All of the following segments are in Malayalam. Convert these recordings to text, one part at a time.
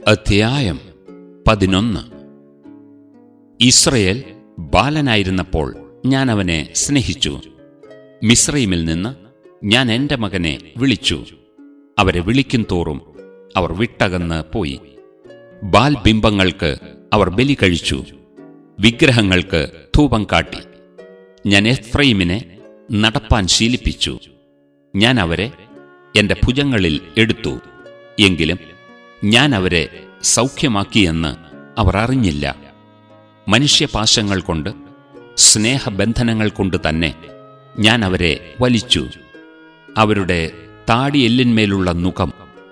അധ്യായം പതിനൊന്ന് ഇസ്രയേൽ ബാലനായിരുന്നപ്പോൾ ഞാൻ അവനെ സ്നേഹിച്ചു മിസ്രൈമിൽ നിന്ന് ഞാൻ എൻ്റെ മകനെ വിളിച്ചു അവരെ വിളിക്കും തോറും അവർ വിട്ടകന്ന് പോയി ബാൽ ബിംബങ്ങൾക്ക് അവർ ബലി കഴിച്ചു വിഗ്രഹങ്ങൾക്ക് ധൂപം കാട്ടി ഞാൻ എഫ്രൈമിനെ നടപ്പാൻ ശീലിപ്പിച്ചു ഞാൻ അവരെ എൻ്റെ ഭുജങ്ങളിൽ എടുത്തു എങ്കിലും ഞാൻ അവരെ സൗഖ്യമാക്കിയെന്ന് അവർ അറിഞ്ഞില്ല മനുഷ്യപാശങ്ങൾ കൊണ്ട് സ്നേഹബന്ധനങ്ങൾ കൊണ്ട് തന്നെ ഞാൻ അവരെ വലിച്ചു അവരുടെ താടിയെല്ലിന്മേലുള്ള നുഖം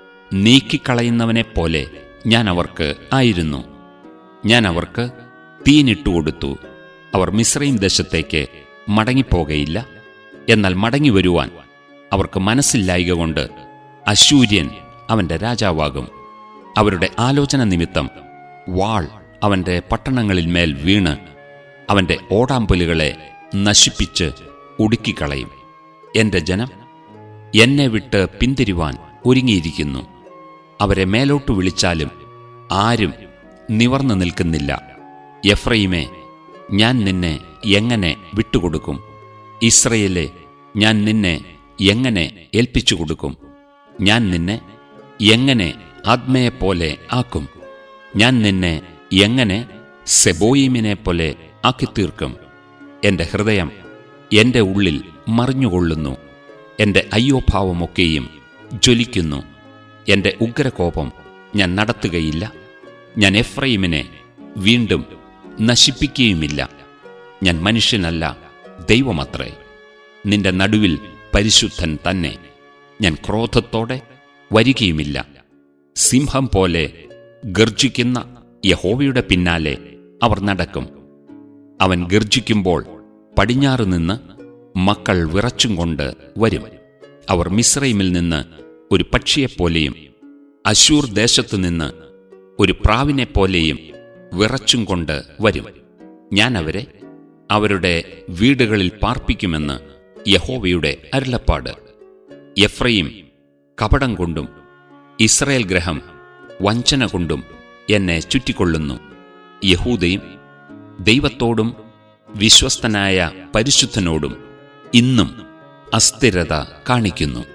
നീക്കിക്കളയുന്നവനെപ്പോലെ ഞാൻ അവർക്ക് ആയിരുന്നു ഞാൻ അവർക്ക് തീനിട്ടുകൊടുത്തു അവർ മിശ്രയും ദേശത്തേക്ക് മടങ്ങിപ്പോകയില്ല എന്നാൽ മടങ്ങി വരുവാൻ അവർക്ക് മനസ്സില്ലായിക കൊണ്ട് അശൂര്യൻ അവന്റെ രാജാവാകും അവരുടെ ആലോചന നിമിത്തം വാൾ അവന്റെ പട്ടണങ്ങളിന്മേൽ വീണ് അവന്റെ ഓടാമ്പലുകളെ നശിപ്പിച്ച് ഒടുക്കിക്കളയും എന്റെ ജനം എന്നെ വിട്ട് പിന്തിരിവാൻ ഒരുങ്ങിയിരിക്കുന്നു അവരെ മേലോട്ട് വിളിച്ചാലും ആരും നിവർന്നു നിൽക്കുന്നില്ല എഫ്രൈമേ ഞാൻ നിന്നെ എങ്ങനെ വിട്ടുകൊടുക്കും ഇസ്രയേലെ ഞാൻ നിന്നെ എങ്ങനെ ഏൽപ്പിച്ചു കൊടുക്കും ഞാൻ നിന്നെ എങ്ങനെ ആത്മയെപ്പോലെ ആക്കും ഞാൻ നിന്നെ എങ്ങനെ സെബോയിമിനെ പോലെ ആക്കിത്തീർക്കും എന്റെ ഹൃദയം എന്റെ ഉള്ളിൽ മറിഞ്ഞുകൊള്ളുന്നു എന്റെ അയ്യോഭാവമൊക്കെയും ജ്വലിക്കുന്നു എന്റെ ഉഗ്രകോപം ഞാൻ നടത്തുകയില്ല ഞാൻ എഫ്രൈമിനെ വീണ്ടും നശിപ്പിക്കുകയുമില്ല ഞാൻ മനുഷ്യനല്ല ദൈവമത്രേ നിന്റെ നടുവിൽ പരിശുദ്ധൻ തന്നെ ഞാൻ ക്രോധത്തോടെ വരികയുമില്ല സിംഹം പോലെ ഗർജിക്കുന്ന യഹോവയുടെ പിന്നാലെ അവർ നടക്കും അവൻ ഗർജിക്കുമ്പോൾ പടിഞ്ഞാറ് നിന്ന് മക്കൾ വിറച്ചും കൊണ്ട് വരും അവർ മിസ്രൈമിൽ നിന്ന് ഒരു പക്ഷിയെപ്പോലെയും അശൂർ ദേശത്തു നിന്ന് ഒരു പ്രാവിനെപ്പോലെയും വിറച്ചും കൊണ്ട് വരും ഞാൻ അവരെ അവരുടെ വീടുകളിൽ പാർപ്പിക്കുമെന്ന് യഹോവയുടെ അരുളപ്പാട് എഫ്രൈം കപടം കൊണ്ടും ഇസ്രയേൽ ഗ്രഹം വഞ്ചന കൊണ്ടും എന്നെ ചുറ്റിക്കൊള്ളുന്നു യഹൂദയും ദൈവത്തോടും വിശ്വസ്തനായ പരിശുദ്ധനോടും ഇന്നും അസ്ഥിരത കാണിക്കുന്നു